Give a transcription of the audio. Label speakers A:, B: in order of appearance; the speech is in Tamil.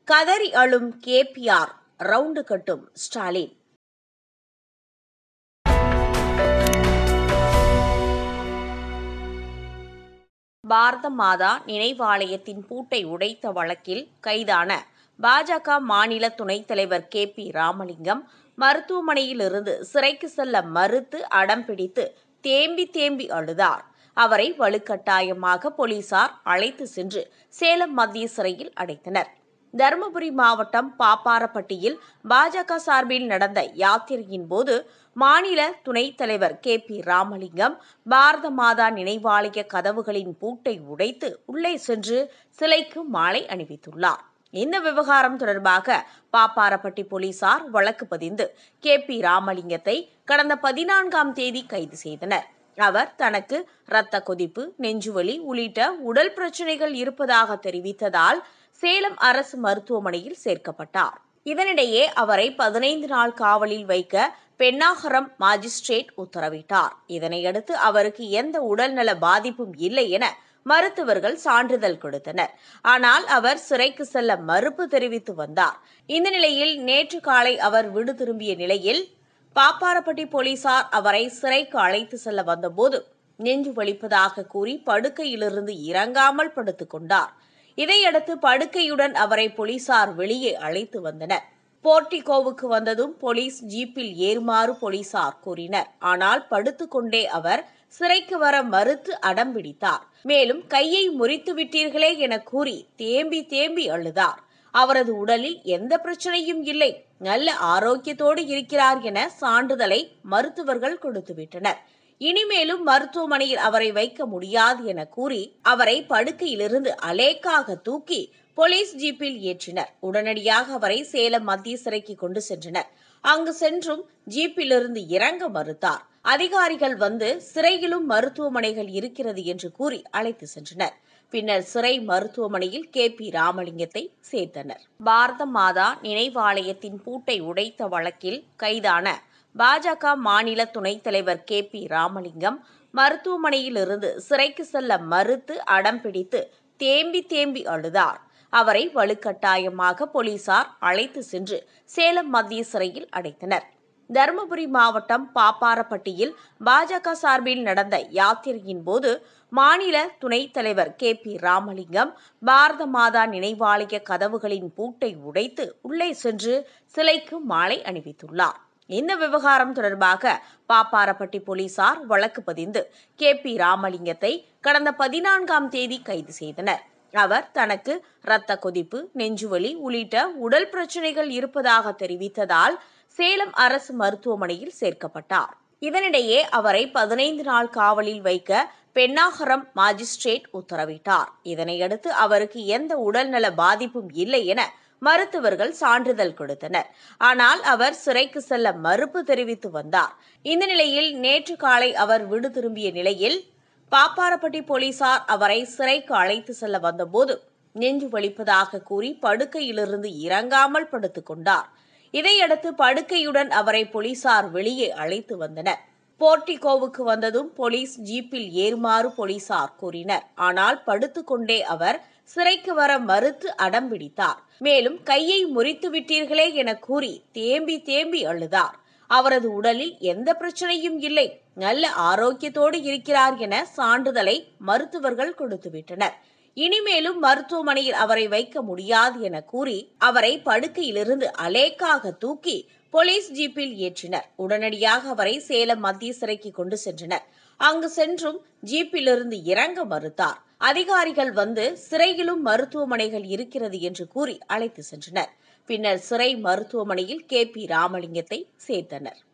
A: கதறி அழும் கேபிஆர் ரவுண்டு கட்டும் ஸ்டாலின் பாரத மாதா நினைவாலயத்தின் பூட்டை உடைத்த வழக்கில் கைதான பாஜக மாநில துணைத் தலைவர் கே பி ராமலிங்கம் மருத்துவமனையிலிருந்து சிறைக்கு செல்ல மறுத்து அடம் பிடித்து தேம்பி தேம்பி அழுதார் அவரை வலுக்கட்டாயமாக போலீசார் அழைத்து சென்று சேலம் மத்திய சிறையில் அடைத்தனர் தருமபுரி மாவட்டம் பாப்பாரப்பட்டியில் பாஜக சார்பில் நடந்த யாத்திரையின் போது மாநில துணைத் தலைவர் கே பி ராமலிங்கம் பாரத மாதா நினைவாலய கதவுகளின் பூட்டை உடைத்து உள்ளே சென்று சிலைக்கு மாலை அணிவித்துள்ளார் இந்த விவகாரம் தொடர்பாக பாப்பாரப்பட்டி போலீசார் வழக்கு பதிந்து கே பி ராமலிங்கத்தை கடந்த பதினான்காம் தேதி கைது செய்தனர் அவர் தனக்கு இரத்த கொதிப்பு நெஞ்சுவலி உள்ளிட்ட உடல் பிரச்சனைகள் இருப்பதாக தெரிவித்ததால் சேலம் அரசு மருத்துவமனையில் சேர்க்கப்பட்டார் இதனிடையே அவரை பதினைந்து நாள் காவலில் வைக்க பெண்ணாகரம் மாஜிஸ்ட்ரேட் உத்தரவிட்டார் இதனையடுத்து அவருக்கு எந்த உடல்நல பாதிப்பும் இல்லை என மருத்துவர்கள் சான்றிதழ் கொடுத்தனர் ஆனால் அவர் சிறைக்கு செல்ல மறுப்பு தெரிவித்து வந்தார் இந்த நிலையில் நேற்று காலை அவர் வீடு திரும்பிய நிலையில் பாப்பாரப்பட்டி போலீசார் அவரை சிறைக்கு அழைத்து செல்ல வந்தபோது நெஞ்சு வலிப்பதாக கூறி படுக்கையிலிருந்து இறங்காமல் படுத்துக் கொண்டார் இதையடுத்து படுக்கையுடன் அவரை போலீசார் வெளியே அழைத்து வந்தனர் போர்டிகோவுக்கு வந்ததும் போலீஸ் ஜீப்பில் ஏறுமாறு போலீசார் கூறினர் ஆனால் படுத்துக்கொண்டே அவர் சிறைக்கு வர மறுத்து அடம் பிடித்தார் மேலும் கையை முறித்து விட்டீர்களே என கூறி தேம்பி தேம்பி அழுதார் அவரது உடலில் எந்த பிரச்சனையும் இல்லை நல்ல ஆரோக்கியத்தோடு இருக்கிறார் என சான்றிதழை மருத்துவர்கள் கொடுத்துவிட்டனர் இனிமேலும் மருத்துவமனையில் அவரை வைக்க முடியாது என கூறி அவரை படுக்கையிலிருந்து அலேக்காக தூக்கி போலீஸ் ஜீப்பில் ஏற்றினர் உடனடியாக அவரை சேலம் மத்திய சிறைக்கு கொண்டு சென்றனர் அங்கு சென்றும் ஜீப்பிலிருந்து இறங்க மறுத்தார் அதிகாரிகள் வந்து சிறையிலும் மருத்துவமனைகள் இருக்கிறது என்று கூறி அழைத்து சென்றனர் பின்னர் சிறை மருத்துவமனையில் கே பி ராமலிங்கத்தை சேர்த்தனர் பாரத மாதா நினைவாலயத்தின் பூட்டை உடைத்த வழக்கில் கைதான பாஜக மாநில துணைத் தலைவர் கே பி ராமலிங்கம் மருத்துவமனையிலிருந்து சிறைக்கு செல்ல மறுத்து அடம் பிடித்து தேம்பி தேம்பி அழுதார் அவரை வலுக்கட்டாயமாக போலீசார் அழைத்து சென்று சேலம் மத்திய சிறையில் அடைத்தனர் தருமபுரி மாவட்டம் பாப்பாரப்பட்டியில் பாஜக சார்பில் நடந்த யாத்திரையின் போது மாநில துணைத் தலைவர் கே பி ராமலிங்கம் பாரத மாதா நினைவாலய கதவுகளின் பூட்டை உடைத்து உள்ளே சென்று சிலைக்கு மாலை அணிவித்துள்ளார் இந்த விவகாரம் தொடர்பாக பாப்பாரப்பட்டி போலீசார் வழக்கு பதிந்து கே பி ராமலிங்கத்தை கடந்த பதினான்காம் தேதி கைது செய்தனர் அவர் தனக்கு இரத்த கொதிப்பு நெஞ்சுவலி உள்ளிட்ட உடல் பிரச்சனைகள் இருப்பதாக தெரிவித்ததால் சேலம் அரசு மருத்துவமனையில் சேர்க்கப்பட்டார் இதனிடையே அவரை பதினைந்து நாள் காவலில் வைக்க பெண்ணாகரம் மாஜிஸ்ட்ரேட் உத்தரவிட்டார் இதனையடுத்து அவருக்கு எந்த உடல்நல பாதிப்பும் இல்லை என மருத்துவர்கள் சான்றிதழ் கொடுத்தனர் ஆனால் அவர் சிறைக்கு செல்ல மறுப்பு தெரிவித்து வந்தார் இந்த நிலையில் நேற்று காலை அவர் வீடு திரும்பிய நிலையில் பாப்பாரப்பட்டி போலீசார் அவரை சிறைக்கு அழைத்து செல்ல வந்தபோது நெஞ்சு வலிப்பதாக கூறி படுக்கையிலிருந்து இறங்காமல் படுத்துக் கொண்டார் இதையடுத்து படுக்கையுடன் அவரை போலீசார் வெளியே அழைத்து வந்தனர் போர்டிகோவுக்கு வந்ததும் போலீஸ் ஜீப்பில் ஏறுமாறு போலீசார் கூறினர் ஆனால் படுத்துக்கொண்டே அவர் சிறைக்கு வர மறுத்து அடம் பிடித்தார் மேலும் கையை முறித்து விட்டீர்களே என கூறி தேம்பி தேம்பி அழுதார் அவரது உடலில் எந்த பிரச்சனையும் இல்லை நல்ல ஆரோக்கியத்தோடு இருக்கிறார் என சான்றிதழை மருத்துவர்கள் கொடுத்துவிட்டனர் இனிமேலும் மருத்துவமனையில் அவரை வைக்க முடியாது என கூறி அவரை படுக்கையிலிருந்து அலேக்காக தூக்கி போலீஸ் ஜீப்பில் ஏற்றினர் உடனடியாக அவரை சேலம் மத்திய சிறைக்கு கொண்டு சென்றனர் அங்கு சென்றும் ஜீப்பிலிருந்து இறங்க மறுத்தார் அதிகாரிகள் வந்து சிறையிலும் மருத்துவமனைகள் இருக்கிறது என்று கூறி அழைத்து சென்றனர் பின்னர் சிறை மருத்துவமனையில் கே பி ராமலிங்கத்தை சேர்த்தனர்